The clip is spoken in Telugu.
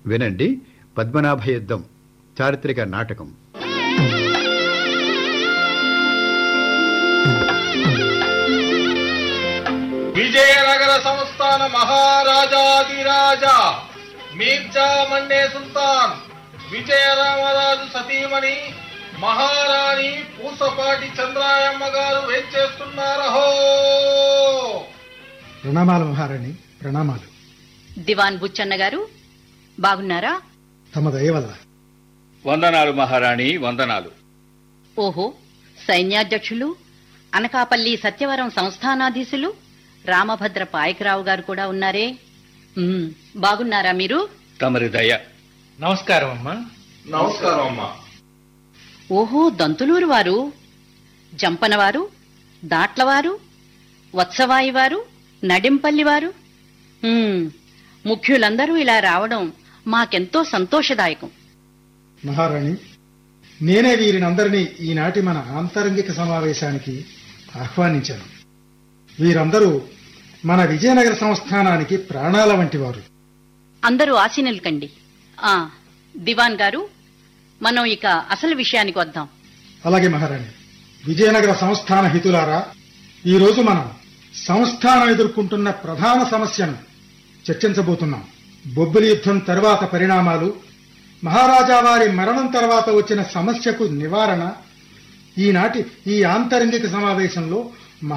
వినండి పద్మనాభ యుద్ధం చారిత్రక నాటకం విజయనగర సంస్థాన మహారాజాదిరాజ మీర్జా మండే సుల్తాన్ విజయరామరాజు సతీమణి మహారాణి పూసపాటి చంద్రాయమ్మ గారు వేంచేస్తున్నారహో ప్రణామాలు మహారాణి ప్రణామాలు దివాన్ బుచ్చన్న గారు బాగున్నారా తమ దయ వల్ల వందనాలు మహారాణి వందనాలు ఓహో సైన్యాధ్యక్షులు అనకాపల్లి సత్యవరం సంస్థానాధీశులు రామభద్ర పాయకరావు గారు కూడా ఉన్నారే ఉమ్, బాగున్నారా మీరు తమరి దయ నమస్కారం అమ్మా నమస్కారం అమ్మా ఓహో దంతులూరు వారు జంపనవారు దాట్లవారు వత్సవాయి వారు నడింపల్లి వారు ఉమ్, ముఖ్యులందరూ ఇలా రావడం మాకెంతో సంతోషదాయకం మహారాణి నేనే వీరినందరినీ ఈనాటి మన ఆంతరంగిక సమావేశానికి ఆహ్వానించాను వీరందరూ మన విజయనగర సంస్థానానికి ప్రాణాల వంటి వారు అందరూ ఆశీనులు కండి ఆ దివాన్ గారు మనం ఇక అసలు విషయానికి వద్దాం అలాగే మహారాణి విజయనగర సంస్థాన హితులారా ఈ రోజు మనం సంస్థానం ఎదుర్కొంటున్న ప్రధాన సమస్యను చర్చించబోతున్నాం బొబ్బిలి యుద్ధం తర్వాత పరిణామాలు మహారాజా వారి మరణం తర్వాత వచ్చిన సమస్యకు నివారణ ఈనాటి ఈ ఆంతరంగిక సమావేశంలో